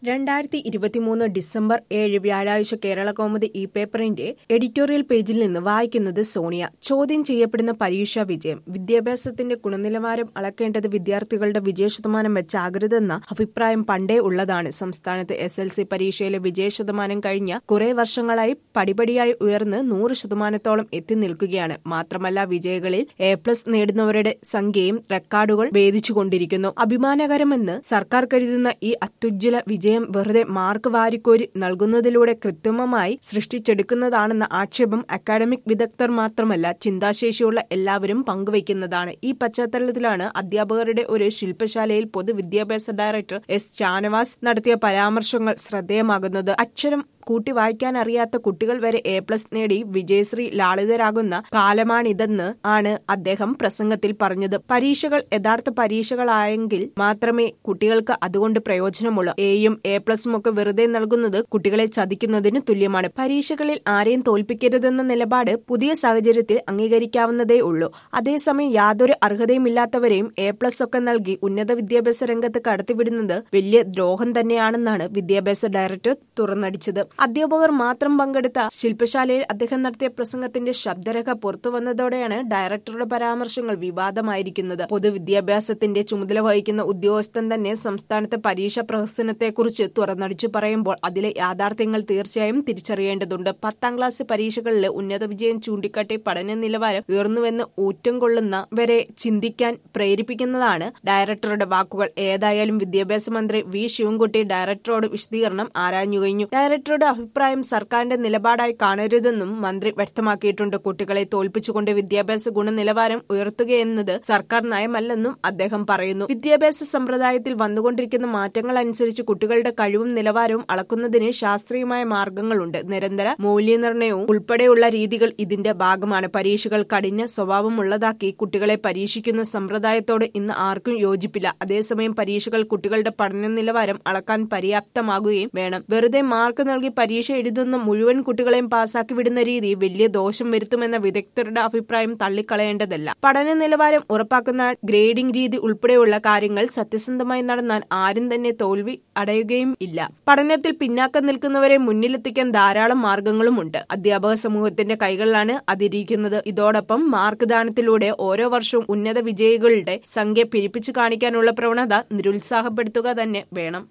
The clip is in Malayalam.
രണ്ടായിരത്തി ഇരുപത്തിമൂന്ന് ഡിസംബർ ഏഴ് വ്യാഴാഴ്ച കേരള കൗമുദി ഈ പേപ്പറിന്റെ എഡിറ്റോറിയൽ പേജിൽ നിന്ന് വായിക്കുന്നത് സോണിയ ചോദ്യം ചെയ്യപ്പെടുന്ന പരീക്ഷാ വിജയം വിദ്യാഭ്യാസത്തിന്റെ ഗുണനിലവാരം അളക്കേണ്ടത് വിദ്യാർത്ഥികളുടെ വിജയശതമാനം വെച്ചാകരുതെന്ന അഭിപ്രായം പണ്ടേ ഉള്ളതാണ് സംസ്ഥാനത്ത് എസ് എൽ സി പരീക്ഷയിലെ വിജയശതമാനം കഴിഞ്ഞ കുറെ വർഷങ്ങളായി പടിപടിയായി ഉയർന്ന് നൂറ് ശതമാനത്തോളം എത്തി നിൽക്കുകയാണ് മാത്രമല്ല വിജയികളിൽ എ പ്ലസ് നേടുന്നവരുടെ സംഖ്യയും റെക്കോർഡുകൾ ഭേദിച്ചുകൊണ്ടിരിക്കുന്നു അഭിമാനകരമെന്ന് സർക്കാർ കരുതുന്ന ഈ അത്യുജ്വല വിജയം വെറുതെ മാർക്ക് വാരിക്കോരി നൽകുന്നതിലൂടെ കൃത്രിമമായി സൃഷ്ടിച്ചെടുക്കുന്നതാണെന്ന ആക്ഷേപം അക്കാഡമിക് വിദഗ്ധർ മാത്രമല്ല ചിന്താശേഷിയുള്ള എല്ലാവരും പങ്കുവയ്ക്കുന്നതാണ് ഈ പശ്ചാത്തലത്തിലാണ് അധ്യാപകരുടെ ഒരു ശില്പശാലയിൽ പൊതുവിദ്യാഭ്യാസ ഡയറക്ടർ എസ് ഷാനവാസ് നടത്തിയ പരാമർശങ്ങൾ ശ്രദ്ധേയമാകുന്നത് അക്ഷരം കൂട്ടി വായിക്കാൻ അറിയാത്ത കുട്ടികൾ വരെ എ പ്ലസ് നേടി വിജയശ്രീ ലാളിതരാകുന്ന കാലമാണിതെന്ന് ആണ് അദ്ദേഹം പ്രസംഗത്തിൽ പറഞ്ഞത് പരീക്ഷകൾ യഥാർത്ഥ പരീക്ഷകളായെങ്കിൽ മാത്രമേ കുട്ടികൾക്ക് അതുകൊണ്ട് പ്രയോജനമുള്ളൂ എയും എ പ്ലസും ഒക്കെ വെറുതെ നൽകുന്നത് കുട്ടികളെ ചതിക്കുന്നതിന് തുല്യമാണ് പരീക്ഷകളിൽ ആരെയും തോൽപ്പിക്കരുതെന്ന നിലപാട് പുതിയ സാഹചര്യത്തിൽ അംഗീകരിക്കാവുന്നതേ ഉള്ളൂ അതേസമയം യാതൊരു അർഹതയുമില്ലാത്തവരെയും എ പ്ലസ് ഒക്കെ നൽകി ഉന്നത വിദ്യാഭ്യാസ രംഗത്ത് കടത്തിവിടുന്നത് വലിയ ദ്രോഹം തന്നെയാണെന്നാണ് വിദ്യാഭ്യാസ ഡയറക്ടർ തുറന്നടിച്ചത് അധ്യാപകർ മാത്രം പങ്കെടുത്ത ശില്പശാലയിൽ അദ്ദേഹം നടത്തിയ പ്രസംഗത്തിന്റെ ശബ്ദരേഖ പുറത്തുവന്നതോടെയാണ് ഡയറക്ടറുടെ പരാമർശങ്ങൾ വിവാദമായിരിക്കുന്നത് പൊതുവിദ്യാഭ്യാസത്തിന്റെ ചുമതല വഹിക്കുന്ന ഉദ്യോഗസ്ഥൻ തന്നെ സംസ്ഥാനത്തെ പരീക്ഷാ പ്രഹസനത്തെക്കുറിച്ച് തുറന്നടിച്ചു പറയുമ്പോൾ അതിലെ യാഥാർത്ഥ്യങ്ങൾ തീർച്ചയായും തിരിച്ചറിയേണ്ടതുണ്ട് പത്താം ക്ലാസ് പരീക്ഷകളിലെ ഉന്നത വിജയം ചൂണ്ടിക്കാട്ടി പഠന നിലവാരം ഉയർന്നുവെന്ന് ഊറ്റം കൊള്ളുന്നവരെ ചിന്തിക്കാൻ പ്രേരിപ്പിക്കുന്നതാണ് ഡയറക്ടറുടെ വാക്കുകൾ ഏതായാലും വിദ്യാഭ്യാസ മന്ത്രി വി ശിവൻകുട്ടി ഡയറക്ടറോട് വിശദീകരണം ആരാഞ്ഞു കഴിഞ്ഞു ഡയറക്ടറുടെ അഭിപ്രായം സർക്കാരിന്റെ നിലപാടായി കാണരുതെന്നും മന്ത്രി വ്യക്തമാക്കിയിട്ടുണ്ട് കുട്ടികളെ തോൽപ്പിച്ചുകൊണ്ട് വിദ്യാഭ്യാസ ഗുണനിലവാരം ഉയർത്തുകയെന്നത് സർക്കാർ നയമല്ലെന്നും അദ്ദേഹം പറയുന്നു വിദ്യാഭ്യാസ സമ്പ്രദായത്തിൽ വന്നുകൊണ്ടിരിക്കുന്ന മാറ്റങ്ങൾ അനുസരിച്ച് കുട്ടികളുടെ കഴിവും നിലവാരവും അളക്കുന്നതിന് ശാസ്ത്രീയമായ മാർഗങ്ങളുണ്ട് നിരന്തര മൂല്യനിർണ്ണയവും ഉൾപ്പെടെയുള്ള രീതികൾ ഇതിന്റെ ഭാഗമാണ് പരീക്ഷകൾ കഠിന സ്വഭാവമുള്ളതാക്കി കുട്ടികളെ പരീക്ഷിക്കുന്ന സമ്പ്രദായത്തോട് ഇന്ന് ആർക്കും യോജിപ്പില്ല അതേസമയം പരീക്ഷകൾ കുട്ടികളുടെ പഠന നിലവാരം അളക്കാൻ പര്യാപ്തമാകുകയും വേണം വെറുതെ മാർക്ക് നൽകി പരീക്ഷ എഴുതുന്ന മുഴുവൻ കുട്ടികളെയും പാസാക്കി വിടുന്ന രീതി വലിയ ദോഷം വരുത്തുമെന്ന വിദഗ്ധരുടെ അഭിപ്രായം തള്ളിക്കളയേണ്ടതല്ല പഠന നിലവാരം ഉറപ്പാക്കുന്ന ഗ്രേഡിംഗ് രീതി ഉൾപ്പെടെയുള്ള കാര്യങ്ങൾ സത്യസന്ധമായി നടന്നാൽ ആരും തന്നെ തോൽവി അടയുകയും ഇല്ല പഠനത്തിൽ പിന്നാക്കം നിൽക്കുന്നവരെ മുന്നിലെത്തിക്കാൻ ധാരാളം മാർഗങ്ങളുമുണ്ട് അധ്യാപക സമൂഹത്തിന്റെ കൈകളിലാണ് അതിരിക്കുന്നത് ഇതോടൊപ്പം മാർക്ക് ദാനത്തിലൂടെ ഓരോ വർഷവും ഉന്നത വിജയികളുടെ സംഖ്യ പിരിപ്പിച്ചു കാണിക്കാനുള്ള പ്രവണത നിരുത്സാഹപ്പെടുത്തുക തന്നെ വേണം